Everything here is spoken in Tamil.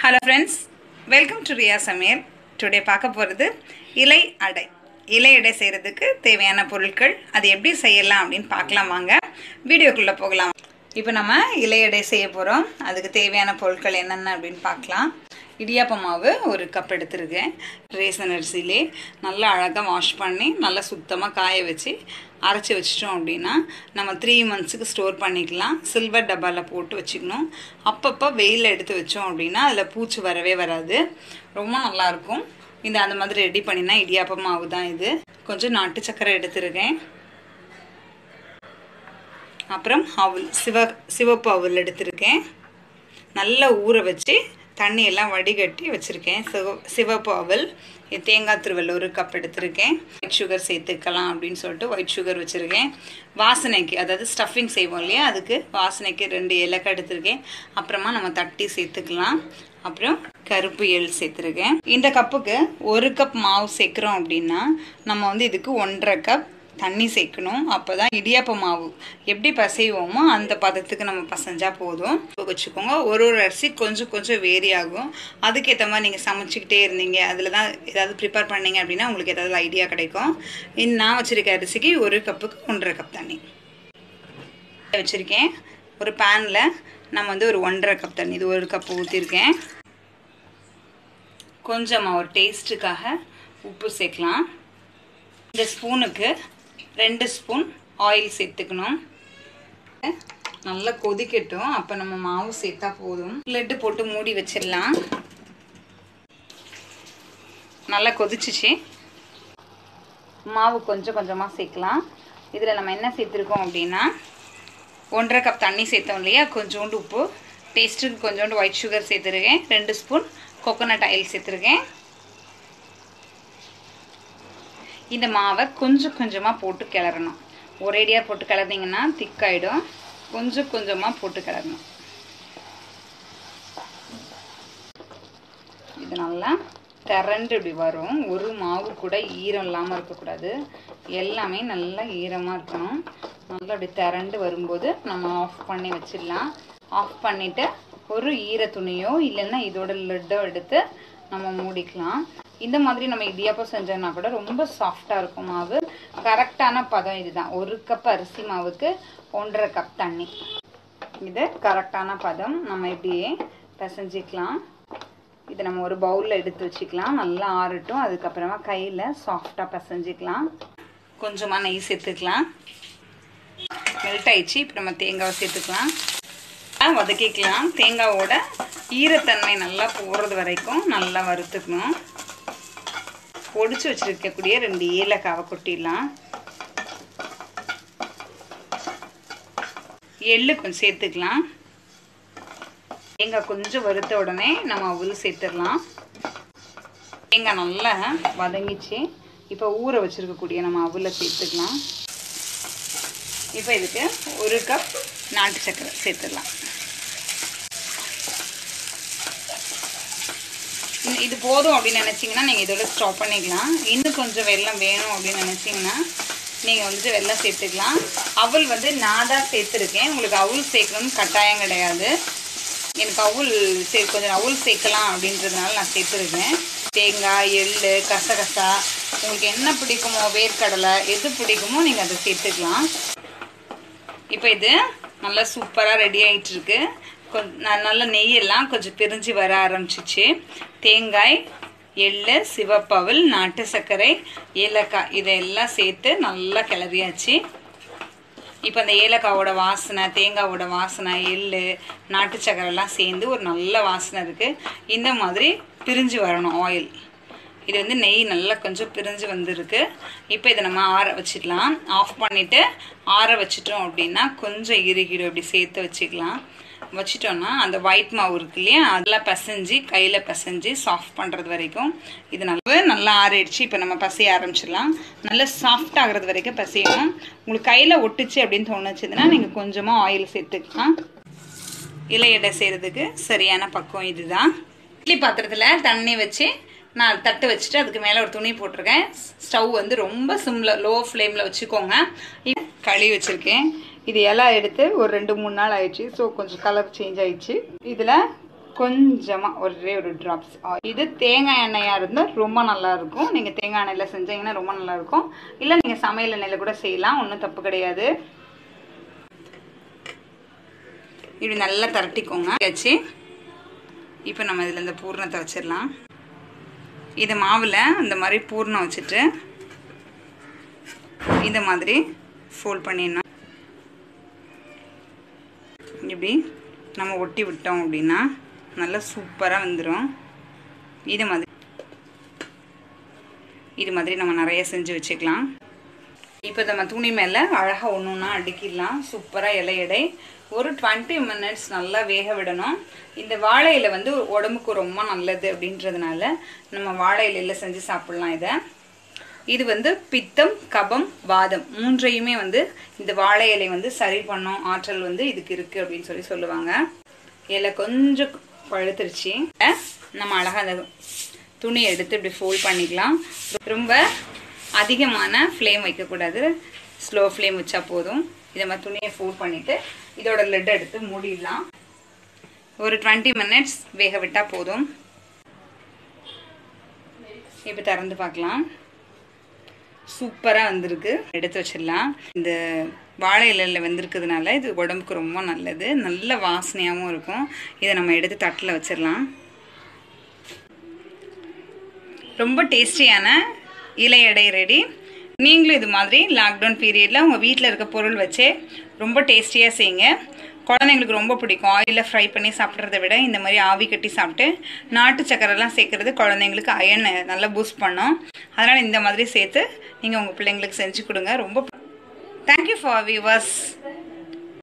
hello friends welcome to Riya சமையல் டுடே பார்க்க போகிறது இலை அடை இலை அடை செய்கிறதுக்கு தேவையான பொருட்கள் அது எப்படி செய்யலாம் அப்படின்னு பார்க்கலாம் வாங்க வீடியோக்குள்ளே போகலாம் இப்போ நம்ம இலை அடை செய்ய போகிறோம் அதுக்கு தேவையான பொருட்கள் என்னென்ன அப்படின்னு பார்க்கலாம் இடியாப்ப மாவு ஒரு கப் எடுத்திருக்கேன் ரேசன் அரிசியிலே நல்லா அழகாக வாஷ் பண்ணி நல்லா சுத்தமாக காய வச்சு அரைச்சி வச்சிட்டோம் அப்படின்னா நம்ம த்ரீ மந்த்ஸுக்கு ஸ்டோர் பண்ணிக்கலாம் சில்வர் டப்பாவில் போட்டு வச்சுக்கணும் அப்பப்போ வெயிலில் எடுத்து வச்சோம் அப்படின்னா அதில் பூச்சி வரவே வராது ரொம்ப நல்லாயிருக்கும் இந்த அந்த மாதிரி ரெடி பண்ணினா இடியாப்ப மாவு தான் இது கொஞ்சம் நாட்டு சக்கரை எடுத்திருக்கேன் அப்புறம் அவுல் சிவ சிவப்பு அவுல் எடுத்திருக்கேன் நல்லா ஊற வச்சு தண்ணி எல்லாம் வடிகட்டி வச்சுருக்கேன் சிவ சிவப்பு அவல் தேங்காய் திருவல் ஒரு கப் எடுத்திருக்கேன் ஒயிட் சுகர் சேர்த்துக்கலாம் அப்படின்னு சொல்லிட்டு ஒயிட் சுகர் வச்சுருக்கேன் வாசனைக்கு அதாவது ஸ்டஃபிங் செய்வோம் இல்லையா அதுக்கு வாசனைக்கு ரெண்டு ஏலக்காய் எடுத்திருக்கேன் அப்புறமா நம்ம தட்டி சேர்த்துக்கலாம் அப்புறம் கருப்பு எள் சேர்த்துருக்கேன் இந்த கப்புக்கு ஒரு கப் மாவு சேர்க்குறோம் அப்படின்னா நம்ம வந்து இதுக்கு ஒன்றரை கப் தண்ணி சேர்க்கணும் அப்போ தான் இடியாப்ப மாவு எப்படி பசைவோமோ அந்த பதத்துக்கு நம்ம பசைஞ்சால் போதும் வச்சுக்கோங்க ஒரு ஒரு அரிசி கொஞ்சம் கொஞ்சம் வேரி ஆகும் அதுக்கேற்ற மாதிரி நீங்கள் சமைச்சிக்கிட்டே இருந்தீங்க அதில் தான் ஏதாவது ப்ரிப்பேர் பண்ணீங்க அப்படின்னா உங்களுக்கு ஏதாவது ஐடியா கிடைக்கும் இந்த நான் வச்சுருக்க அரிசிக்கு ஒரு கப்புக்கு ஒன்றரை கப் தண்ணி வச்சுருக்கேன் ஒரு பேனில் நம்ம வந்து ஒரு ஒன்றரை கப் தண்ணி இது ஒரு கப் ஊற்றிருக்கேன் கொஞ்சமாக ஒரு டேஸ்ட்டுக்காக உப்பு சேர்க்கலாம் இந்த ஸ்பூனுக்கு ரெண்டு ஸ்பூன் ஆயில் சேர்த்துக்கணும் நல்லா கொதிக்கட்டும் அப்போ நம்ம மாவு சேர்த்தா போதும் லெட்டு போட்டு மூடி வச்சிடலாம் நல்லா கொதிச்சிச்சு மாவு கொஞ்சம் கொஞ்சமாக சேர்க்கலாம் இதில் நம்ம என்ன சேர்த்துருக்கோம் அப்படின்னா ஒன்றரை கப் தண்ணி சேர்த்தோம் இல்லையா கொஞ்சோண்டு உப்பு டேஸ்ட்டுக்கு கொஞ்சோண்டு ஒயிட் சுகர் சேர்த்துருக்கேன் ரெண்டு ஸ்பூன் கோகோனட் ஆயில் சேர்த்துருக்கேன் இந்த மாவை கொஞ்சம் கொஞ்சமாக போட்டு கிளறணும் ஒரேடியாக போட்டு கிளறினீங்கன்னா திக்காயிடும் கொஞ்சம் கொஞ்சமாக போட்டு கிளறணும் இது நல்லா திரண்டு இப்படி வரும் ஒரு மாவு கூட ஈரம் இல்லாமல் இருக்கக்கூடாது எல்லாமே நல்லா ஈரமாக இருக்கணும் நல்லா அப்படி திரண்டு வரும்போது நம்ம ஆஃப் பண்ணி வச்சிடலாம் ஆஃப் பண்ணிவிட்டு ஒரு ஈர துணியோ இல்லைன்னா இதோட லெட்டோ எடுத்து நம்ம மூடிக்கலாம் இந்த மாதிரி நம்ம இடியாப்பம் செஞ்சோம்னா கூட ரொம்ப சாஃப்டாக இருக்கும் மாவு கரெக்டான பதம் இதுதான் ஒரு கப் அரிசி மாவுக்கு ஒன்றரை கப் தண்ணி இது கரெக்டான பதம் நம்ம இப்படியே பிசைஞ்சிக்கலாம் இதை நம்ம ஒரு பவுலில் எடுத்து வச்சுக்கலாம் நல்லா ஆறட்டும் அதுக்கப்புறமா கையில் சாஃப்டாக பிசைஞ்சிக்கலாம் கொஞ்சமாக நெய் சேர்த்துக்கலாம் மெல்ட் ஆயிடுச்சு இப்போ நம்ம தேங்காவை சேர்த்துக்கலாம் வதக்கிக்கலாம் தேங்காவோட ஈரத்தன்மை நல்லா போடுறது வரைக்கும் நல்லா வறுத்துக்கணும் பொடிச்சு வச்சிருக்கக்கூடிய ரெண்டு ஏலக்காவை கொட்டிடலாம் எள்ளு கொஞ்சம் சேர்த்துக்கலாம் தேங்காய் கொஞ்சம் வறுத்த உடனே நம்ம அவுள் சேர்த்துடலாம் தேங்காய் நல்லா வதங்கிச்சு இப்போ ஊற வச்சிருக்கக்கூடிய நம்ம அவுளை சேர்த்துக்கலாம் இப்போ இதுக்கு ஒரு கப் நாட்டு சக்கரை சேர்த்துடலாம் இது போதும் அப்படின்னு நினச்சிங்கன்னா நீங்கள் இதோட ஸ்டாப் பண்ணிக்கலாம் இன்னும் கொஞ்சம் வெள்ளம் வேணும் அப்படின்னு நினச்சிங்கன்னா நீங்கள் வந்துட்டு வெள்ளம் சேர்த்துக்கலாம் அவள் வந்து நான் தான் சேர்த்துருக்கேன் உங்களுக்கு அவுள் சேர்க்கணும்னு கட்டாயம் கிடையாது எனக்கு அவுள் சே கொஞ்சம் அவுள் சேர்க்கலாம் அப்படின்றதுனால நான் சேர்த்துருக்கேன் தேங்காய் எள் கசகசா உங்களுக்கு என்ன பிடிக்குமோ வேர்க்கடலை எது பிடிக்குமோ நீங்கள் அதை சேர்த்துக்கலாம் இப்போ இது நல்லா சூப்பராக ரெடி ஆகிட்டு இருக்கு நல்ல நெய்யெல்லாம் கொஞ்சம் பிரிஞ்சு வர ஆரம்பிச்சிச்சு தேங்காய் எள்ளு சிவப்பவல் நாட்டு சர்க்கரை ஏலக்காய் இதையெல்லாம் சேர்த்து நல்லா கிளறியாச்சு இப்போ அந்த ஏலக்காவோட வாசனை தேங்காவோட வாசனை எள்ளு நாட்டு சர்க்கரைலாம் சேர்ந்து ஒரு நல்ல வாசனை இருக்குது இந்த மாதிரி பிரிஞ்சு வரணும் ஆயில் இது வந்து நெய் நல்லா கொஞ்சம் பிரிஞ்சு வந்திருக்கு இப்போ இதை நம்ம ஆற வச்சிடலாம் ஆஃப் பண்ணிவிட்டு ஆற வச்சிட்டோம் அப்படின்னா கொஞ்சம் இறுகிடும் இப்படி சேர்த்து வச்சுக்கலாம் வச்சிட்டோன்னா அந்த ஒயிட் மாவு இருக்கு இல்லையா அதெல்லாம் பிசைஞ்சு கையில் பிசைஞ்சு சாஃப்ட் பண்ணுறது வரைக்கும் இது நல்லா நல்லா ஆறிடுச்சு இப்போ நம்ம பசைய ஆரம்பிச்சிடலாம் நல்லா சாஃப்ட் ஆகிறது வரைக்கும் பசையணும் உங்களுக்கு கையில் ஒட்டுச்சு அப்படின்னு தோணுச்சுன்னா நீங்கள் கொஞ்சமாக ஆயில் சேர்த்துக்கலாம் இலையடை செய்கிறதுக்கு சரியான பக்குவம் இதுதான் இட்லி பாத்திரத்தில் தண்ணி வச்சு நான் தட்டு வச்சுட்டு அதுக்கு மேலே ஒரு துணி போட்டிருக்கேன் ஸ்டவ் வந்து ரொம்ப சிம்மில் லோ ஃப்ளேமில் வச்சுக்கோங்க களி வச்சுருக்கேன் இது எல்லாம் எடுத்து ஒரு ரெண்டு மூணு நாள் ஆயிடுச்சு ஸோ கொஞ்சம் கலர் சேஞ்ச் ஆயிடுச்சு இதில் கொஞ்சமாக ஒரே ஒரு ட்ராப்ஸ் இது தேங்காய் எண்ணெயாக இருந்தால் ரொம்ப நல்லா இருக்கும் நீங்கள் தேங்காய் எண்ணெயில் செஞ்சீங்கன்னா ரொம்ப நல்லா இருக்கும் இல்லை நீங்கள் சமையல் எண்ணெயில் கூட செய்யலாம் ஒன்றும் தப்பு கிடையாது இப்படி நல்லா திரட்டிக்கோங்க வச்சு இப்போ நம்ம இதில் இந்த பூர்ணத்தை வச்சிடலாம் இது மாவில் இந்த மாதிரி பூர்ணம் வச்சுட்டு இந்த மாதிரி ஃபோல்ட் பண்ணிடணும் இப்படி நம்ம ஒட்டி விட்டோம் அப்படின்னா நல்லா சூப்பராக வந்துடும் இது மாதிரி இது மாதிரி நம்ம நிறைய செஞ்சு வச்சுக்கலாம் இப்போ நம்ம துணி மேலே அழகாக ஒன்று ஒன்றா அடுக்கிடலாம் சூப்பராக இலை எடை ஒரு டுவெண்ட்டி மினிட்ஸ் நல்லா வேக விடணும் இந்த வாழை இலை வந்து உடம்புக்கு ரொம்ப நல்லது அப்படின்றதுனால நம்ம வாழை இலையில் செஞ்சு சாப்பிட்லாம் இதை இது வந்து பித்தம் கபம் வாதம் மூன்றையுமே வந்து இந்த வாழை இலை வந்து சரி பண்ணும் ஆற்றல் வந்து இதுக்கு இருக்குது அப்படின்னு சொல்லி சொல்லுவாங்க இலை கொஞ்சம் பழுத்துருச்சு நம்ம அழகாக அந்த துணியை எடுத்து இப்படி ஃபோல்ட் பண்ணிக்கலாம் ரொம்ப அதிகமான ஃப்ளேம் வைக்கக்கூடாது ஸ்லோ ஃப்ளேம் வச்சா போதும் இதை மாதிரி துணியை ஃபோல்ட் பண்ணிவிட்டு இதோட லெட் எடுத்து மூடிடலாம் ஒரு டுவெண்ட்டி மினிட்ஸ் வேக விட்டால் போதும் இப்போ திறந்து பார்க்கலாம் சூப்பராக வந்திருக்கு எடுத்து வச்சிடலாம் இந்த வாழை இலையில் வந்திருக்கிறதுனால இது உடம்புக்கு ரொம்ப நல்லது நல்ல வாசனையாகவும் இருக்கும் இதை நம்ம எடுத்து தட்டில் வச்சிடலாம் ரொம்ப டேஸ்டியான இலை எடை ரெடி நீங்களும் இது மாதிரி லாக்டவுன் பீரியடில் உங்கள் வீட்டில் இருக்க பொருள் வச்சே ரொம்ப டேஸ்டியாக செய்யுங்க குழந்தைங்களுக்கு ரொம்ப பிடிக்கும் ஆயிலில் ஃப்ரை பண்ணி சாப்பிட்றத விட இந்த மாதிரி ஆவி கட்டி சாப்பிட்டு நாட்டு சக்கரைலாம் சேர்க்குறது குழந்தைங்களுக்கு அயன் நல்லா பூஸ்ட் பண்ணும் அதனால் இந்த மாதிரி சேர்த்து நீங்கள் உங்கள் பிள்ளைங்களுக்கு செஞ்சு கொடுங்க ரொம்ப தேங்க்யூ ஃபார் வியூவர்ஸ்